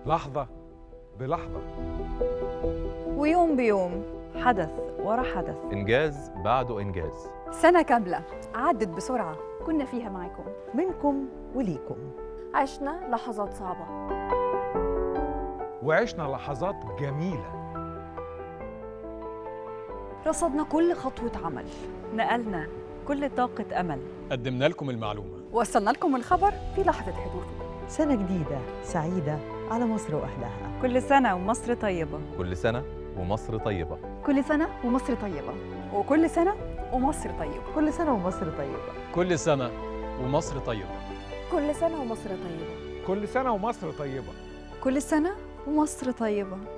لحظة بلحظة ويوم بيوم حدث ورا حدث إنجاز بعده إنجاز سنة كاملة عدت بسرعة كنا فيها معكم منكم وليكم عشنا لحظات صعبة وعشنا لحظات جميلة رصدنا كل خطوة عمل نقلنا كل طاقة أمل قدمنا لكم المعلومة وصلنا لكم الخبر في لحظة حدوثه سنة جديدة سعيدة على مصر وأهلها كل سنة ومصر طيبة كل سنة ومصر طيبة كل سنة ومصر طيبة وكل سنة ومصر طيبة كل سنة ومصر طيبة كل سنة ومصر طيبة كل سنة ومصر طيبة كل سنة ومصر طيبة كل سنة ومصر طيبة